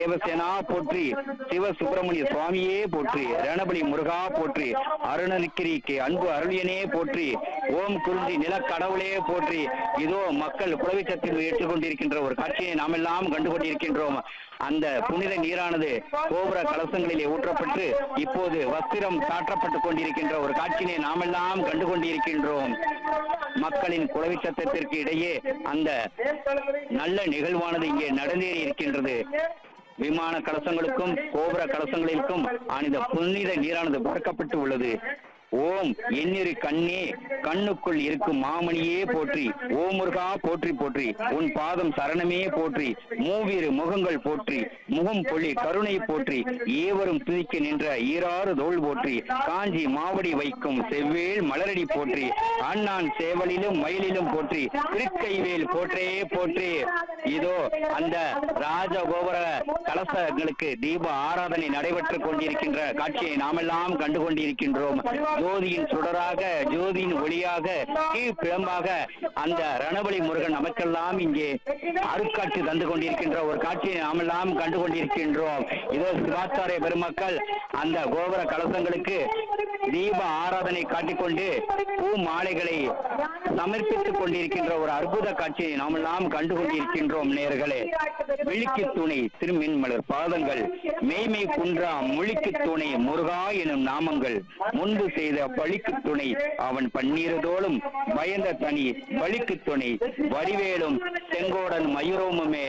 தேவசேனா போற்றி சிவ சுப்பிரமணிய சுவாமியே போற்றி ரணபலி முருகா போற்றி அருணகிரிக்கு அன்பு அருளியனே போற்றி ஓம் குறிஞ்சி நிலக்கடவுளே போற்றி இதோ மக்கள் குலவிச்சத்தில் ஏற்றுக்கொண்டிருக்கின்ற ஒரு காட்சியை நாம் எல்லாம் கண்டு கொண்டிருக்கின்றோம் அந்த புனித நீரானது கோபுர கலசங்களிலே ஊற்றப்பட்டு இப்போது வஸ்திரம் சாற்றப்பட்டுக் கொண்டிருக்கின்ற ஒரு காட்சியினை நாம் எல்லாம் கண்டு கொண்டிருக்கின்றோம் மக்களின் குலவி சத்தத்திற்கு இடையே அந்த நல்ல நிகழ்வானது இங்கே நடந்தேறி இருக்கின்றது விமான கலசங்களுக்கும் கோபுர கலசங்களுக்கும் அந்த புனித நீரானது பார்க்கப்பட்டு உள்ளது ஓம் எண்ணிரு கண்ணே கண்ணுக்குள் இருக்கும் மாமணியே போற்றி ஓம் முருகா போற்றி போற்றி உன் பாதம் சரணமே போற்றி மூவிரு முகங்கள் போற்றி முகம் பொழி கருணை போற்றி ஏவரும் துதிக்க நின்ற ஈராறு தோள் போற்றி காஞ்சி மாவடி வைக்கும் செவ்வேல் மலரடி போற்றி அண்ணான் சேவலிலும் மயிலிலும் போற்றி திருக்கைவேல் போற்றே போற்றி இதோ அந்த ராஜகோபுர கலசங்களுக்கு தீப ஆராதனை நடைபெற்றுக் கொண்டிருக்கின்ற காட்சியை நாமெல்லாம் கண்டு கொண்டிருக்கின்றோம் ஜோதியின் சுடராக ஜோதியின் ஒளியாக கீழ்பிழம்பாக அந்த ரணபலி முருகன் நமக்கெல்லாம் இங்கே அருட்காட்சி தந்து கொண்டிருக்கின்ற ஒரு காட்சியை நாமெல்லாம் கண்டு கொண்டிருக்கின்றோம் இதோ சிவாச்சாரிய பெருமக்கள் அந்த கோபுர கலசங்களுக்கு தீப ஆராதனை காட்டிக்கொண்டு பூ மாலைகளை சமர்ப்பித்துக் கொண்டிருக்கின்ற ஒரு அற்புத காட்சியை நாமெல்லாம் கண்டு கொண்டிருக்கின்றோம் நேர்களே விழிக்கு துணை திருமின்மலர் பாதங்கள் மெய்மை குன்றா மொழிக்கு துணை முருகா எனும் நாமங்கள் முன்பு செய்த பழிக்கு துணை அவன் பன்னீரதோளும் பயந்த தனி பழிக்கு துணை வடிவேலும் செங்கோடன் மயூரமுமே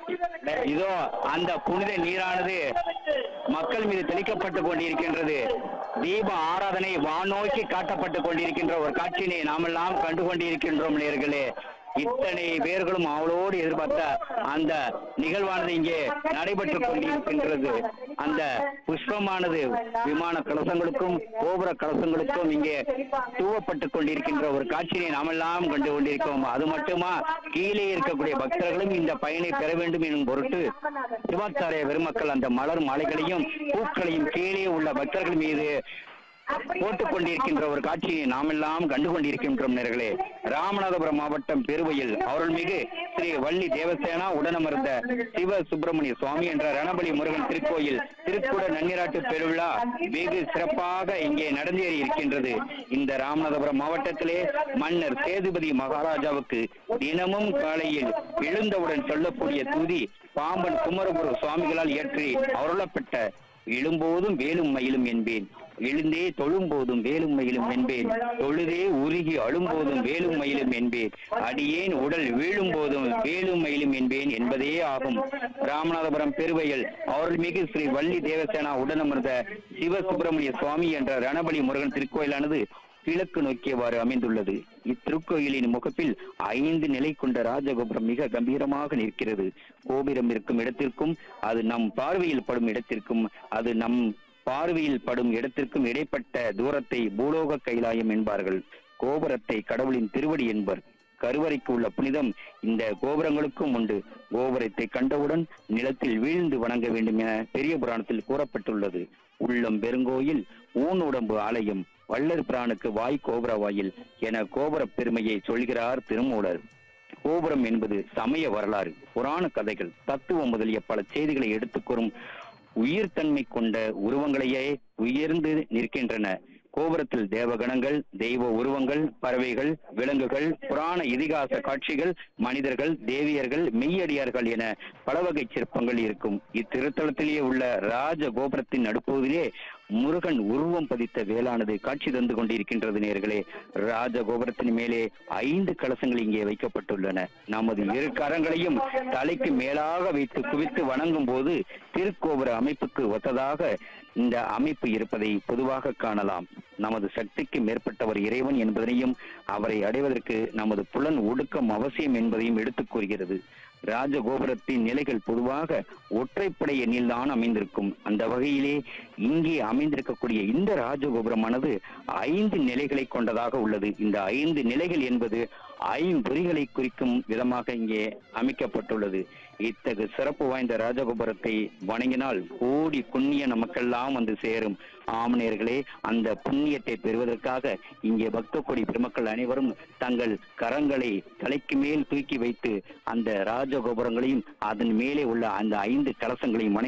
இதோ அந்த புனித நீரானது மக்கள் மீது தெளிக்கப்பட்டு கொண்டிருக்கின்றது தீப ஆராதனை வானோக்கி காட்டப்பட்டு கொண்டிருக்கின்ற ஒரு காட்சியினை நாமெல்லாம் கண்டு கொண்டிருக்கின்றோம் நேர்களே இத்தனை பேர்களும் அவளோடு எதிர்பார்த்த அந்த நிகழ்வானது இங்கே நடைபெற்றுக் கொண்டிருக்கின்றது அந்த புஷ்பமானது விமான கலசங்களுக்கும் கோபுர கலசங்களுக்கும் இங்கே தூவப்பட்டுக் கொண்டிருக்கின்ற ஒரு காட்சியை நாமெல்லாம் கண்டு கொண்டிருக்கிறோம் அது மட்டுமா கீழே இருக்கக்கூடிய பக்தர்களும் இந்த பயனை பெற வேண்டும் எனும் பொருட்டு சிவாச்சாரிய பெருமக்கள் அந்த மலர் மாலைகளையும் பூக்களையும் கீழே உள்ள பக்தர்கள் மீது போட்டுக் கொண்டிருக்கின்ற ஒரு காட்சியை நாமெல்லாம் கண்டு கொண்டிருக்கின்றோம் நேர்களே ராமநாதபுரம் மாவட்டம் பெருவையில் அருள்மிகு ஸ்ரீ வள்ளி தேவசேனா உடனமர்ந்த சிவ சுப்பிரமணிய சுவாமி என்ற ரணபலி முருகன் திருக்கோயில் திருக்குட நன்னிராட்டு பெருவிழா வெகு சிறப்பாக இங்கே நடந்தேறி இருக்கின்றது இந்த ராமநாதபுரம் மாவட்டத்திலே மன்னர் சேதுபதி மகாராஜாவுக்கு தினமும் காலையில் எழுந்தவுடன் சொல்லக்கூடிய துதி பாம்பன் குமரகுரு சுவாமிகளால் இயற்றி அருளப்பட்ட எழும்போதும் வேலும் மயிலும் என்பேன் எழுந்தே தொழும்போதும் வேலும் மயிலும் என்பேன் தொழுதே உருகி அழும்போதும் வேலும் மயிலும் என்பேன் அடியேன் உடல் வீழும் போதும் வேலும் மயிலும் என்பேன் என்பதே ஆகும் ராமநாதபுரம் பெருவையில் அருள்மிகு ஸ்ரீ வள்ளி தேவசேனா உடனமர்ந்த சிவ சுப்பிரமணிய சுவாமி என்ற ரணபலி முருகன் திருக்கோயிலானது கிழக்கு நோக்கியவாறு அமைந்துள்ளது இத்திருக்கோயிலின் முகப்பில் ஐந்து நிலை கொண்ட ராஜகோபுரம் மிக கம்பீரமாக நிற்கிறது கோபுரம் இருக்கும் இடத்திற்கும் அது நம் பார்வையில் படும் இடத்திற்கும் அது நம் பார்வையில் படும் இடத்திற்கும் இடைப்பட்ட தூரத்தை பூலோக கைலாயம் என்பார்கள் கோபுரத்தை கடவுளின் திருவடி என்பர் கருவறைக்கு உள்ள புனிதம் இந்த கோபுரங்களுக்கும் உண்டு கோபுரத்தை கண்டவுடன் நிலத்தில் வீழ்ந்து வணங்க வேண்டும் என பெரிய புராணத்தில் கூறப்பட்டுள்ளது உள்ளம் பெருங்கோயில் ஊன் உடம்பு ஆலயம் வள்ளர் பிரானுக்கு வாய் கோபுர வாயில் என கோபுர பெருமையை சொல்கிறார் திருமூலர் கோபுரம் என்பது சமய வரலாறு புராண கதைகள் தத்துவம் முதலிய பல செய்திகளை எடுத்துக் கூறும் உயிர்த்தன்மை கொண்ட உருவங்களையே உயர்ந்து நிற்கின்றன கோபுரத்தில் தேவகணங்கள் தெய்வ உருவங்கள் பறவைகள் விலங்குகள் புராண இதிகாச காட்சிகள் மனிதர்கள் தேவியர்கள் மெய்யடியார்கள் என பல வகை சிற்பங்கள் இருக்கும் இத்திருத்தலத்திலேயே உள்ள ராஜ கோபுரத்தின் நடுப்பகுதியிலே முருகன் உருவம் பதித்த வேளானது காட்சி தந்து கொண்டிருக்கின்றது நேர்களே ராஜ கோபுரத்தின் மேலே ஐந்து கலசங்கள் இங்கே வைக்கப்பட்டுள்ளன நமது இரு கரங்களையும் தலைக்கு மேலாக வைத்து குவித்து வணங்கும் போது திருக்கோபுர அமைப்புக்கு ஒத்ததாக இந்த அமைப்பு இருப்பதை பொதுவாக காணலாம் நமது சக்திக்கு மேற்பட்டவர் இறைவன் என்பதனையும் அவரை அடைவதற்கு நமது புலன் ஒடுக்கம் அவசியம் என்பதையும் எடுத்துக் கூறுகிறது ராஜகோபுரத்தின் நிலைகள் பொதுவாக ஒற்றைப்படை எண்ணில் தான் அமைந்திருக்கும் அந்த வகையிலே இங்கே அமைந்திருக்கக்கூடிய இந்த ராஜகோபுரமானது ஐந்து நிலைகளை கொண்டதாக உள்ளது இந்த ஐந்து நிலைகள் என்பது ஐம்பொறிகளை குறிக்கும் விதமாக இங்கே அமைக்கப்பட்டுள்ளது இத்தகு சிறப்பு வாய்ந்த ராஜகோபுரத்தை வணங்கினால் கோடி புண்ணிய நமக்கெல்லாம் வந்து சேரும் ஆமணியர்களே அந்த புண்ணியத்தை பெறுவதற்காக இங்கே பக்த கொடி பெருமக்கள் அனைவரும் தங்கள் கரங்களை தலைக்கு மேல் தூக்கி வைத்து அந்த ராஜகோபுரங்களையும் அதன் மேலே உள்ள அந்த ஐந்து கலசங்களையும் வணங்கி